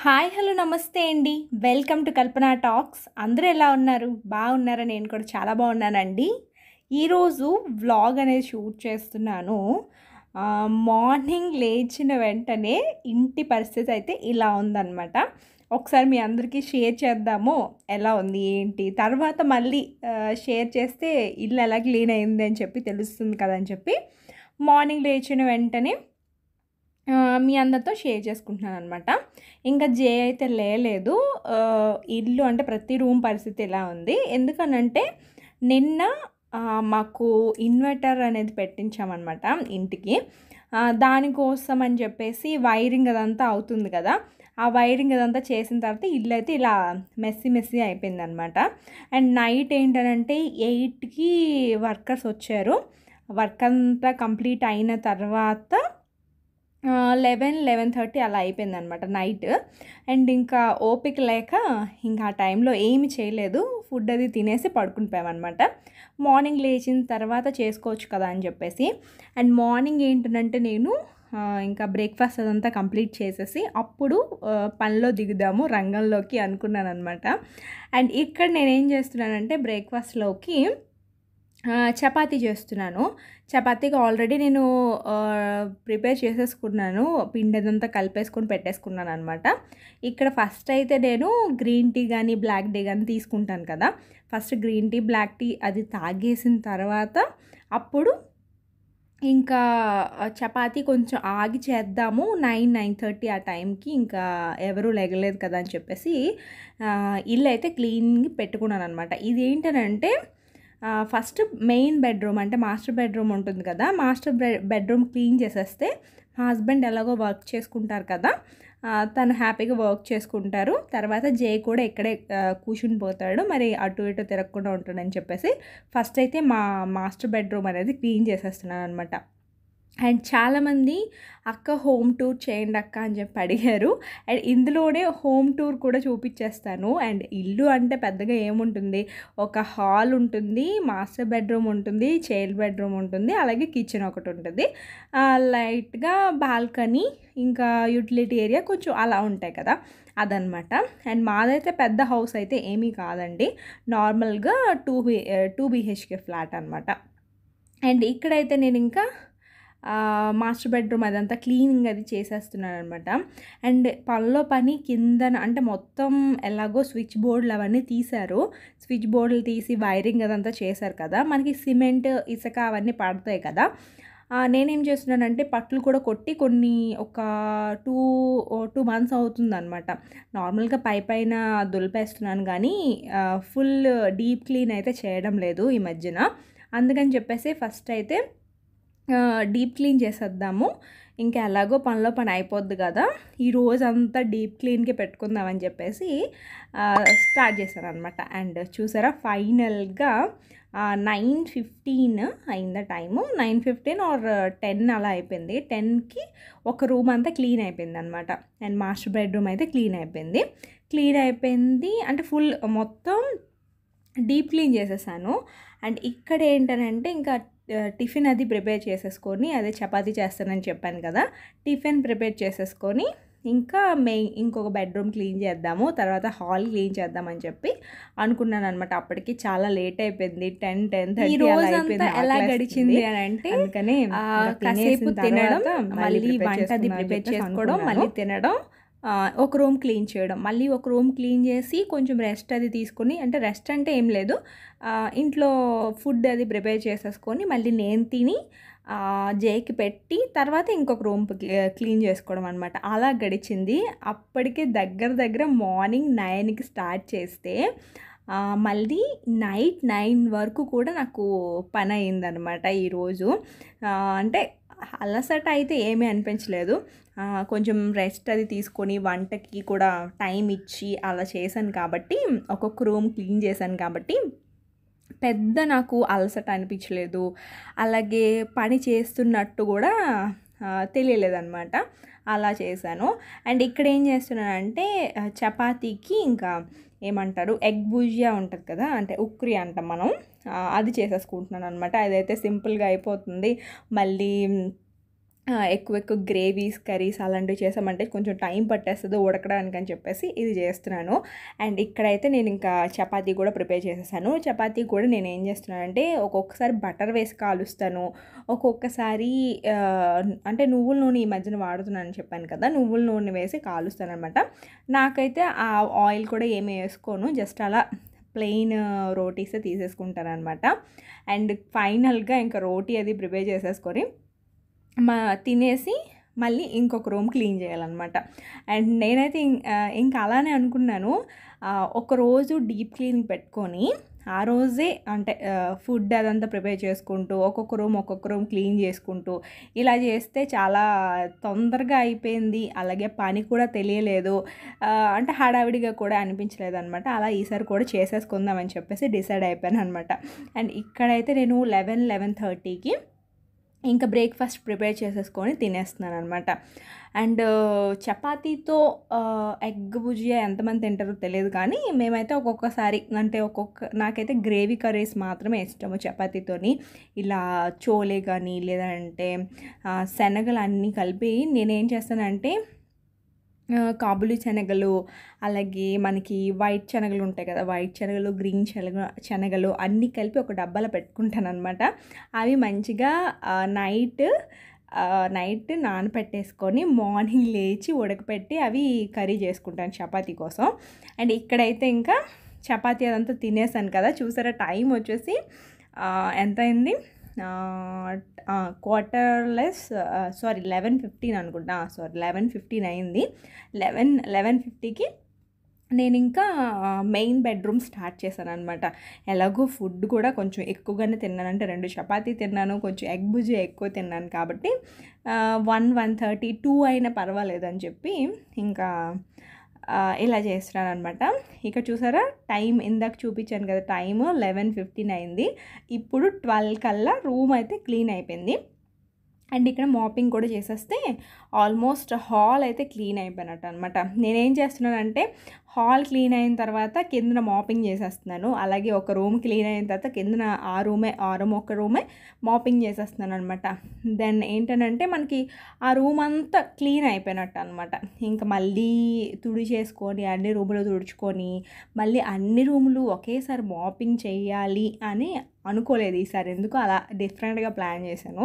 Hi hello నమస్తే అండి welcome to Kalpana talks అందరూ ఎలా ఉన్నారు బాగున్నారా నేను కూడా చాలా బాగున్నానండి ఈరోజు వ్లాగ్ అనేది షూట్ చేస్తున్నాను ఆ, మార్నింగ్ లేచిన వెంటనే ఇంటి పరిస్థితి అయితే ఇలా ఉందన్నమాట ఒకసారి మీ అందరికీ షేర్ చేద్దాము ఎలా ఉంది ఏంటి తర్వాత మళ్ళీ ఆ, షేర్ చేస్తే ఇల్లు ఎలా క్లీన్ అయింది అని చెప్పి తెలుస్తుంది కదా అని చెప్పి మార్నింగ్ లేచిన వెంటనే ఆ, మీ అందరితో షేర్ చేసుకుంటున్నాను అనమాట ఇంకా జే అయితే లేలేదు ఆ, ఇల్లు అంటే ప్రతి రూమ్ పరిస్థితి ఎలా ఉంది ఎందుకనంటే నిన్న ఆ, మాకు ఇన్వర్టర్ అనేది పెట్టించామన్నమాట ఇంటికి ఆ, దానికోసం అని చెప్పేసి వైరింగ్ అదంతా అవుతుంది కదా ఆ వైరింగ్ అదంతా చేసిన తర్వాత ఇల్లు అయితే ఇలా మెస్సీ మెస్సీ అయిపోయింది అనమాట అండ్ నైట్ ఏంటనంటే ఎయిట్కి వర్కర్స్ వచ్చారు వర్క్ అంతా కంప్లీట్ అయిన తర్వాత లెవెన్ లెవెన్ థర్టీ అలా అయిపోయింది అనమాట నైట్ అండ్ ఇంకా ఓపిక లేక ఇంకా ఆ టైంలో ఏమి చేయలేదు ఫుడ్ అది తినేసి పడుకుని పోయామన్నమాట మార్నింగ్ లేచిన తర్వాత చేసుకోవచ్చు కదా అని చెప్పేసి అండ్ మార్నింగ్ ఏంటంటే నేను ఆ, ఇంకా బ్రేక్ఫాస్ట్ అదంతా కంప్లీట్ చేసేసి అప్పుడు ఆ, పనిలో దిగుదాము రంగంలోకి అనుకున్నాను అనమాట అండ్ ఇక్కడ నేనేం చేస్తున్నానంటే బ్రేక్ఫాస్ట్లోకి ఆ, చపాతీ చేస్తున్నాను చపాతీకి ఆల్రెడీ నేను ఆ, ప్రిపేర్ చేసేసుకున్నాను పిండి అదంతా కలిపేసుకొని పెట్టేసుకున్నాను అనమాట ఇక్కడ ఫస్ట్ అయితే నేను గ్రీన్ టీ కానీ బ్లాక్ టీ కానీ తీసుకుంటాను కదా first green tea black tea అది తాగేసిన తర్వాత అప్పుడు ఇంకా ఆ, చపాతీ కొంచెం ఆగి చేద్దాము నైన్ నైన్ థర్టీ ఆ టైంకి ఇంకా ఎవరూ లెగలేదు కదా అని చెప్పేసి ఆ, ఇల్లు అయితే క్లీన్గా పెట్టుకున్నాను అనమాట ఇది ఏంటనంటే ఫస్ట్ మెయిన్ బెడ్రూమ్ అంటే మాస్టర్ బెడ్రూమ్ ఉంటుంది కదా మాస్టర్ బెడ్రూమ్ క్లీన్ చేసేస్తే మా హస్బెండ్ ఎలాగో వర్క్ చేసుకుంటారు కదా ఆ, తను హ్యాపీగా వర్క్ చేసుకుంటారు తర్వాత జే కూడా ఇక్కడే ఆ, కూర్చుని పోతాడు మరి అటు ఇటు తిరగకుండా ఉంటాడని చెప్పేసి ఫస్ట్ అయితే మా మాస్టర్ బెడ్రూమ్ అనేది క్లీన్ చేసేస్తున్నాను అనమాట అండ్ చాలామంది అక్క హోమ్ టూర్ చేయండి అక్క అని చెప్పి అడిగారు అండ్ ఇందులోనే హోమ్ టూర్ కూడా చూపించేస్తాను అండ్ ఇల్లు అంటే పెద్దగా ఏముంటుంది ఒక హాల్ ఉంటుంది మాస్టర్ బెడ్రూమ్ ఉంటుంది చైల్డ్ బెడ్రూమ్ ఉంటుంది అలాగే కిచెన్ ఒకటి ఉంటుంది ఆ, లైట్గా బాల్కనీ ఇంకా యూటిలిటీ ఏరియా కొంచెం అలా ఉంటాయి కదా అదనమాట అండ్ మాదైతే పెద్ద హౌస్ అయితే ఏమీ కాదండి నార్మల్గా two B two BHK flat అనమాట అండ్ ఇక్కడైతే నేను ఇంకా ఆ, మాస్టర్ బెడ్రూమ్ అదంతా క్లీనింగ్ అది చేసేస్తున్నాను అనమాట అండ్ పనిలో పని కిందన అంటే మొత్తం ఎలాగో స్విచ్ బోర్డులు అవన్నీ తీశారు స్విచ్ బోర్డులు తీసి వైరింగ్ అదంతా చేశారు కదా మనకి సిమెంట్ ఇసుక అవన్నీ పడతాయి కదా ఆ, నేనేం చేస్తున్నానంటే పట్లు కూడా కొట్టి కొన్ని ఒక టూ టూ మంత్స్ అవుతుంది అనమాట నార్మల్గా పై పైన దులిపేస్తున్నాను కానీ ఫుల్ డీప్ క్లీన్ అయితే చేయడం లేదు ఈ మధ్యన అందుకని చెప్పేసి ఫస్ట్ అయితే డీప్ క్లీన్ చేసేద్దాము ఇంకా ఎలాగో పనిలో పని అయిపోద్ది కదా ఈ రోజు అంతా డీప్ క్లీన్కి పెట్టుకుందామని చెప్పేసి స్టార్ట్ చేశాను అనమాట అండ్ చూసారా ఫైనల్గా నైన్ ఫిఫ్టీన్ అయిందా time nine fifteen or ten అలా అయిపోయింది టెన్కి ఒక రూమ్ అంతా క్లీన్ అయిపోయింది అనమాట అండ్ మాస్టర్ బెడ్రూమ్ అయితే క్లీన్ అయిపోయింది క్లీన్ అయిపోయింది అంటే ఫుల్ మొత్తం డీప్ క్లీన్ చేసేసాను అండ్ ఇక్కడ ఏంటనంటే ఇంకా ఆ, టిఫిన్ అది ప్రిపేర్ చేసేసుకొని అదే చపాతీ చేస్తానని చెప్పాను కదా టిఫిన్ ప్రిపేర్ చేసేసుకొని ఇంకా మెయిన్ ఇంకొక బెడ్రూమ్ క్లీన్ చేద్దాము తర్వాత హాల్ క్లీన్ చేద్దామని చెప్పి అనుకున్నాను అనమాట అప్పటికి చాలా లేట్ అయిపోయింది టెన్ టెన్ ఈ ఈ రోజు రోజంతా అంతా ఎలా ఎలా గడిచింది గడిచింది అని అంటే అందుకని ఆ, ఇంకా కాసేపు తినేసిన తినడం తర్వాత మళ్ళీ prepare వంట అది చేసుకుందాం అని ప్రిపేర్ చెప్పేసి చేసుకోవడం అనుకున్నాను. మళ్ళీ తినడం ఆ, ఒక రూమ్ క్లీన్ చేయడం మళ్ళీ ఒక రూమ్ క్లీన్ చేసి కొంచెం రెస్ట్ అది తీసుకొని అంటే రెస్ట్ అంటే ఏం లేదు ఆ, ఇంట్లో ఫుడ్ అది ప్రిపేర్ చేసేసుకొని మళ్ళీ నేను తిని ఆ, జేకి పెట్టి తర్వాత ఇంకొక రూమ్ క్లీన్ చేసుకోవడం అనమాట అలా గడిచింది అప్పటికే దగ్గర దగ్గర మార్నింగ్ నైన్కి స్టార్ట్ చేస్తే ఆ, మళ్ళీ నైట్ నైన్ వరకు కూడా నాకు పని అయిందనమాట ఈరోజు ఆ, అంటే అలసట అయితే ఏమీ అనిపించలేదు ఆ, కొంచెం రెస్ట్ అది తీసుకొని వంటకి కూడా టైం ఇచ్చి అలా చేశాను కాబట్టి ఒక్కొక్క రూమ్ క్లీన్ చేశాను కాబట్టి పెద్ద నాకు అలసట అనిపించలేదు అలాగే పని చేస్తున్నట్టు కూడా ఆ, తెలియలేదన్నమాట అలా చేశాను అండ్ ఇక్కడ ఏం చేస్తున్నానంటే ఆ, చపాతీకి ఇంకా ఏమంటారు ఎగ్ భుజియా ఉంటుంది కదా అంటే ఉక్రి అంటాం మనం ఆ, అది చేసేసుకుంటున్నాను అనమాట అదైతే సింపుల్గా అయిపోతుంది మళ్ళీ ఆ, ఎక్కువ ఎక్కువ గ్రేవీస్ కర్రీస్ అలాంటివి చేసామంటే కొంచెం టైం పట్టేస్తుంది ఉడకడానికి అని చెప్పేసి ఇది చేస్తున్నాను అండ్ ఇక్కడైతే నేను ఇంకా చపాతీ కూడా ప్రిపేర్ చేసేసాను చపాతీ కూడా నేను ఏం చేస్తున్నానంటే ఒక్కొక్కసారి బటర్ వేసి కాలుస్తాను ఒక్కొక్కసారి ఆ, అంటే నువ్వుల నూనె ఈ మధ్యన వాడుతున్నానని చెప్పాను కదా నువ్వుల నూనె వేసి కాలుస్తాను అనమాట నాకైతే ఆ ఆయిల్ కూడా ఏమి వేసుకోను జస్ట్ అలా ప్లెయిన్ రోటీసే తీసేసుకుంటాను అనమాట అండ్ ఫైనల్గా ఇంకా రోటీ అది ప్రిపేర్ చేసేసుకొని మా తినేసి మళ్ళీ ఇంకొక రూమ్ క్లీన్ చేయాలన్నమాట అండ్ నేనైతే ఇం- ఆ, ఇంకా అలానే అనుకున్నాను ఆ, ఒక రోజు డీప్ క్లీనింగ్ పెట్టుకొని ఆ రోజే అంటే ఫుడ్ అదంతా ప్రిపేర్ చేసుకుంటూ ఒక్కొక్క రూమ్ ఒక్కొక్క రూమ్ క్లీన్ చేసుకుంటూ ఇలా చేస్తే చాలా తొందరగా అయిపోయింది అలాగే పని కూడా తెలియలేదు ఆ, అంటే హడావిడిగా కూడా అనిపించలేదు అనమాట అలా ఈసారి కూడా చేసేసుకుందామని చెప్పేసి డిసైడ్ అయిపోయాను అనమాట అండ్ ఇక్కడైతే నేను లెవెన్ లెవెన్ థర్టీకి ఇంకా బ్రేక్ఫాస్ట్ ప్రిపేర్ చేసేసుకొని తినేస్తున్నాను అనమాట అండ్ చపాతీతో ఎగ్ భుజియా ఎంతమంది తింటారో తెలియదు కానీ మేమైతే ఒక్కొక్కసారి అంటే ఒక్కొక్క నాకైతే గ్రేవీ కర్రీస్ మాత్రమే ఇష్టము చపాతీతోని ఇలా చోలే కానీ లేదంటే ఆ, శనగలు అన్నీ కలిపి నేనేం చేస్తానంటే ఆ, కాబులి శనగలు అలాగే మనకి వైట్ శనగలు ఉంటాయి కదా వైట్ శనగలు గ్రీన్ శనగ శనగలు అన్నీ కలిపి ఒక డబ్బాలో పెట్టుకుంటాను అనమాట అవి మంచిగా ఆ, నైట్ ఆ, నైట్ నానపెట్టేసుకొని మార్నింగ్ లేచి ఉడకపెట్టి అవి కర్రీ చేసుకుంటాను చపాతీ కోసం అండ్ ఇక్కడైతే ఇంకా చపాతీ అదంతా తినేసాను కదా చూసారా టైం వచ్చేసి ఆ, ఎంత అయింది quarter less sorry eleven fifteen అనుకుంటా సారీ లెవెన్ ఫిఫ్టీన్ అయింది లెవెన్ లెవెన్ ఫిఫ్టీకి నేను ఇంకా మెయిన్ బెడ్రూమ్ స్టార్ట్ చేశాను అనమాట ఎలాగో ఫుడ్ కూడా కొంచెం ఎక్కువగానే తిన్నాను అంటే రెండు చపాతీ తిన్నాను కొంచెం ఎగ్ భుజి ఎక్కువ తిన్నాను కాబట్టి వన్ వన్ థర్టీ టూ అయినా పర్వాలేదు అని చెప్పి ఇంకా ఆ, ఇలా చేస్తున్నాను అనమాట ఇక చూసారా టైం ఇందాక చూపించాను కదా టైము లెవెన్ ఫిఫ్టీన్ అయింది ఇప్పుడు ట్వెల్వ్ కల్లా రూమ్ అయితే క్లీన్ అయిపోయింది అండ్ ఇక్కడ మాపింగ్ కూడా చేసేస్తే ఆల్మోస్ట్ హాల్ అయితే క్లీన్ అయిపోయినట్టు అనమాట నేనేం చేస్తున్నానంటే హాల్ క్లీన్ అయిన తర్వాత కిందన మాపింగ్ చేసేస్తున్నాను అలాగే ఒక రూమ్ క్లీన్ అయిన తర్వాత కిందన ఆ రూమే ఆ రూమ్ ఒక రూమే మాపింగ్ చేసేస్తున్నాను అనమాట దెన్ ఏంటనంటే మనకి ఆ రూమ్ అంతా క్లీన్ అయిపోయినట్టు అనమాట ఇంకా మళ్ళీ తుడి చేసుకొని అన్ని రూములు తుడుచుకొని మళ్ళీ అన్ని రూములు ఒకేసారి మాపింగ్ చేయాలి అని అనుకోలేదు ఈసారి ఎందుకు అలా డిఫరెంట్గా ప్లాన్ చేశాను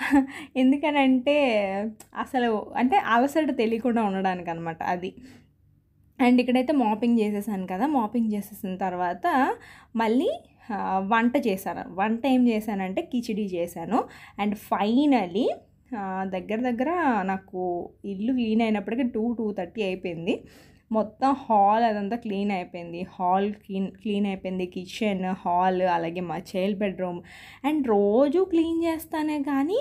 ఎందుకనంటే అసలు అంటే అలసట తెలియకుండా ఉండడానికి అనమాట అది అండ్ ఇక్కడైతే మాపింగ్ చేసేసాను కదా మాపింగ్ చేసేసిన తర్వాత మళ్ళీ ఆ, వంట చేశాను వంట ఏం చేశానంటే కిచిడి చేశాను అండ్ ఫైనలీ దగ్గర దగ్గర నాకు ఇల్లు క్లీన్ అయినప్పటికీ టూ టూ థర్టీ అయిపోయింది మొత్తం హాల్ అదంతా క్లీన్ అయిపోయింది హాల్ క్లీన్ క్లీన్ అయిపోయింది కిచెన్ హాల్ అలాగే మా చైల్డ్ బెడ్రూమ్ అండ్ రోజు క్లీన్ చేస్తానే కానీ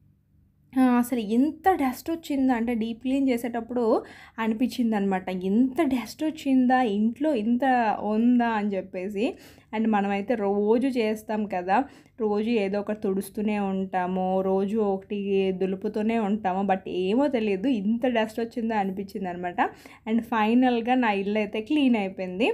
ఆ, అసలు ఎంత డస్ట్ వచ్చిందా అంటే డీప్ క్లీన్ చేసేటప్పుడు అనిపించింది అనమాట ఇంత డస్ట్ వచ్చిందా ఇంట్లో ఇంత ఉందా అని చెప్పేసి అండ్ మనమైతే రోజు చేస్తాం కదా రోజు ఏదో ఒకటి తుడుస్తూనే ఉంటాము రోజు ఒకటి దులుపుతూనే ఉంటాము బట్ ఏమో తెలియదు ఇంత డస్ట్ వచ్చిందా అనిపించింది అనమాట అండ్ ఫైనల్గా నా ఇల్లు అయితే క్లీన్ అయిపోయింది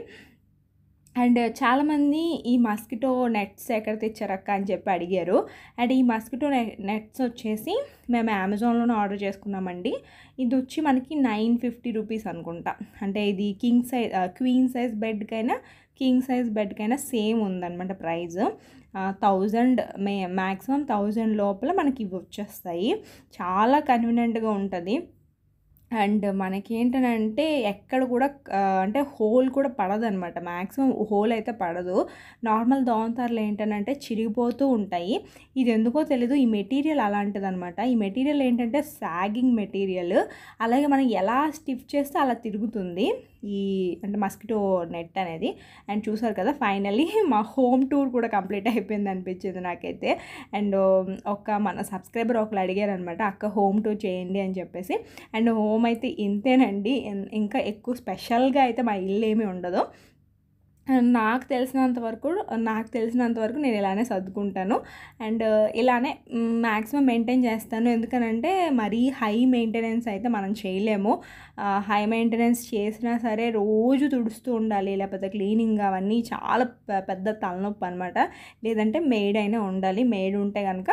అండ్ చాలామంది ఈ మస్కిటో నెట్స్ ఎక్కడ తెచ్చారక్క అని చెప్పి అడిగారు అండ్ ఈ మస్కిటో నెట్స్ వచ్చేసి మేము అమెజాన్లోనే ఆర్డర్ చేసుకున్నామండి ఇది వచ్చి మనకి నైన్ ఫిఫ్టీ రూపీస్ అనుకుంటా అంటే ఇది కింగ్ సైజ్ క్వీన్ సైజ్ బెడ్కైనా కింగ్ సైజ్ బెడ్కైనా సేమ్ ఉందన్నమాట ప్రైస్ థౌజండ్ మే మ్యాక్సిమం థౌజండ్ లోపల మనకి ఇవి వచ్చేస్తాయి చాలా కన్వీనియంట్గా ఉంటుంది అండ్ మనకి ఏంటనంటే ఎక్కడ కూడా ఆ, అంటే హోల్ కూడా పడదనమాట మ్యాక్సిమం హోల్ అయితే పడదు నార్మల్ దోమతారులు ఏంటనంటే చిరిగిపోతూ ఉంటాయి ఇది ఎందుకో తెలీదు ఈ మెటీరియల్ అలాంటిదనమాట ఈ మెటీరియల్ ఏంటంటే సాగింగ్ మెటీరియల్ అలాగే మనం ఎలా స్టిఫ్ చేస్తే అలా తిరుగుతుంది ఈ అంటే మస్కిటో నెట్ అనేది అండ్ చూసారు కదా ఫైనల్లీ మా హోమ్ టూర్ కూడా కంప్లీట్ అయిపోయింది అనిపించింది నాకైతే అండ్ ఒక మన సబ్స్క్రైబర్ ఒకరు అడిగారు అనమాట అక్క హోమ్ టూర్ చేయండి అని చెప్పేసి అండ్ హోమ్ అయితే ఇంతేనండి ఇన్- ఇంకా ఎక్కువ స్పెషల్గా అయితే మా ఇల్లు ఏమీ ఉండదు అండ్ నాకు తెలిసినంత వరకు నాకు తెలిసినంత వరకు నేను ఇలానే సర్దుకుంటాను అండ్ ఇలానే మ్యాక్సిమం మెయింటైన్ చేస్తాను ఎందుకనంటే మరీ హై మెయింటెనెన్స్ అయితే మనం చేయలేము హై మెయింటెనెన్స్ చేసినా సరే రోజు తుడుస్తూ ఉండాలి లేకపోతే క్లీనింగ్ అవన్నీ చాలా పె- పెద్ద తలనొప్పి అనమాట లేదంటే మెయిడ్ అయినా ఉండాలి మెయిడ్ ఉంటే కనుక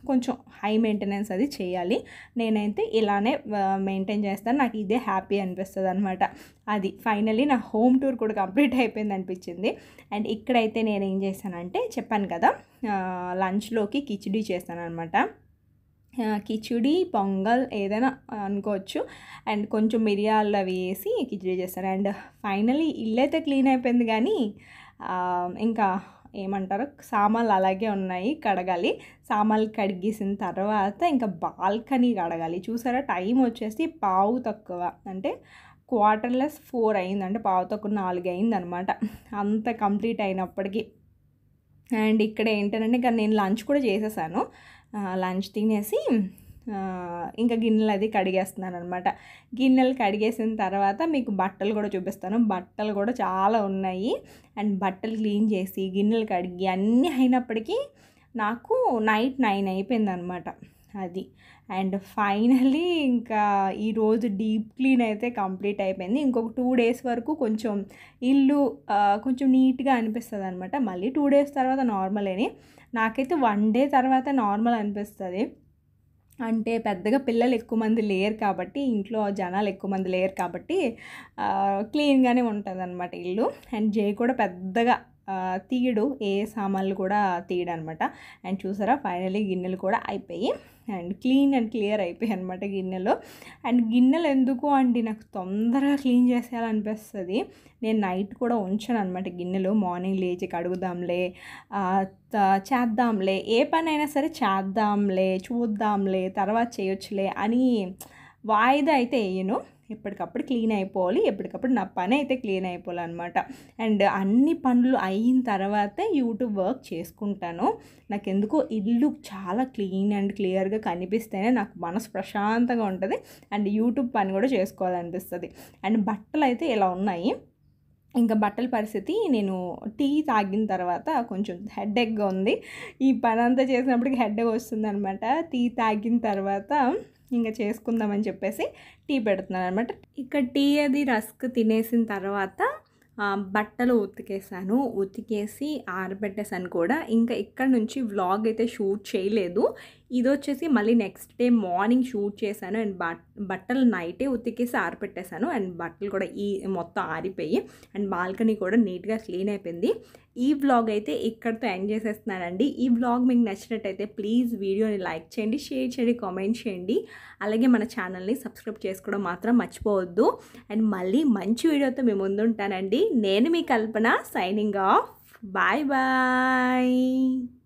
కొంచెం హై మెయింటెనెన్స్ అది చేయాలి నేనైతే ఇలానే మెయింటైన్ చేస్తాను నాకు ఇదే హ్యాపీ అనిపిస్తుంది అనమాట అది ఫైనలీ నా హోమ్ టూర్ కూడా కంప్లీట్ అయిపోయింది అనిపించింది అండ్ ఇక్కడైతే నేను ఏం చేశానంటే చెప్పాను కదా లంచ్లోకి కిచిడీ చేస్తాను అనమాట కిచిడి పొంగల్ ఏదైనా అనుకోవచ్చు అండ్ కొంచెం మిరియాలు అవి వేసి కిచిడి చేస్తారు అండ్ ఫైనలీ ఇల్లు అయితే క్లీన్ అయిపోయింది కానీ ఇంకా ఏమంటారు సామాన్లు అలాగే ఉన్నాయి కడగాలి సామాన్లు కడిగేసిన తర్వాత ఇంకా బాల్కనీ కడగాలి చూసారా టైం వచ్చేసి పావు తక్కువ అంటే క్వార్టర్లెస్ ఫోర్ అయింది అంటే పావు తక్కువ నాలుగు అయింది అనమాట అంత కంప్లీట్ అయినప్పటికీ అండ్ ఇక్కడ ఏంటంటే ఇంకా నేను లంచ్ కూడా చేసేసాను లంచ్ తినేసి ఇంకా గిన్నెలు అది కడిగేస్తున్నాను అనమాట గిన్నెలు కడిగేసిన తర్వాత మీకు బట్టలు కూడా చూపిస్తాను బట్టలు కూడా చాలా ఉన్నాయి అండ్ బట్టలు క్లీన్ చేసి గిన్నెలు కడిగి అన్నీ అయినప్పటికీ నాకు నైట్ నైన్ అయిపోయింది అనమాట అది అండ్ ఫైనలీ ఇంకా ఈరోజు డీప్ క్లీన్ అయితే కంప్లీట్ అయిపోయింది ఇంకొక టూ డేస్ వరకు కొంచెం ఇల్లు కొంచెం నీట్గా అనిపిస్తుంది అనమాట మళ్ళీ టూ డేస్ తర్వాత నార్మలేని నాకైతే వన్ డే తర్వాత నార్మల్ అనిపిస్తుంది అంటే పెద్దగా పిల్లలు ఎక్కువ మంది లేరు కాబట్టి ఇంట్లో జనాలు ఎక్కువ మంది లేరు కాబట్టి క్లీన్గానే ఉంటుంది అనమాట ఇల్లు అండ్ జే కూడా పెద్దగా తీయడు ఏ సామాన్లు కూడా తీయడు అనమాట అండ్ చూసారా ఫైనలీ గిన్నెలు కూడా అయిపోయి అండ్ క్లీన్ అండ్ క్లియర్ అయిపోయాయి అనమాట గిన్నెలు అండ్ గిన్నెలు ఎందుకు అండి నాకు తొందరగా క్లీన్ చేసేయాలనిపిస్తుంది నేను నైట్ కూడా ఉంచాను అనమాట గిన్నెలు మార్నింగ్ లేచి కడుగుదాంలే చేద్దాంలే ఏ పని అయినా సరే చేద్దాంలే చూద్దాంలే తర్వాత చేయొచ్చులే అని వాయిదా అయితే వేయను ఎప్పటికప్పుడు క్లీన్ అయిపోవాలి ఎప్పటికప్పుడు నా పని అయితే క్లీన్ అయిపోవాలి అనమాట అండ్ అన్ని పనులు అయిన తర్వాతే యూట్యూబ్ వర్క్ చేసుకుంటాను నాకు ఎందుకో ఇల్లు చాలా క్లీన్ అండ్ క్లియర్గా కనిపిస్తేనే నాకు మనసు ప్రశాంతంగా ఉంటుంది అండ్ యూట్యూబ్ పని కూడా చేసుకోవాలనిపిస్తుంది అండ్ బట్టలు అయితే ఇలా ఉన్నాయి ఇంకా బట్టల పరిస్థితి నేను టీ తాగిన తర్వాత కొంచెం హెడ్ఎక్గా ఉంది ఈ పని అంతా చేసినప్పటికి హెడ్ఎక్ వస్తుంది అనమాట టీ తాగిన తర్వాత ఇంకా చేసుకుందామని చెప్పేసి టీ పెడుతున్నాను అనమాట ఇక్కడ టీ అది రస్క్ తినేసిన తర్వాత బట్టలు ఉతికేసాను ఉతికేసి ఆరబెట్టేసాను కూడా ఇంకా ఇక్కడ నుంచి వ్లాగ్ అయితే షూట్ చేయలేదు ఇది వచ్చేసి మళ్ళీ నెక్స్ట్ డే మార్నింగ్ షూట్ చేశాను అండ్ బట్ బట్టలు నైటే ఉతికేసి ఆరబెట్టేశాను అండ్ బట్టలు కూడా ఈ మొత్తం ఆరిపోయి అండ్ బాల్కనీ కూడా నీట్గా క్లీన్ అయిపోయింది ఈ వ్లాగ్ అయితే ఇక్కడితో ఎండ్ చేసేస్తున్నానండి ఈ వ్లాగ్ మీకు నచ్చినట్టయితే ప్లీజ్ వీడియోని లైక్ చేయండి షేర్ చేయండి కామెంట్ చేయండి అలాగే మన ఛానల్ని సబ్స్క్రైబ్ చేసుకోవడం మాత్రం మర్చిపోవద్దు అండ్ మళ్ళీ మంచి వీడియోతో మేము ముందుంటానండి నేను మీ Kalpana signing off bye bye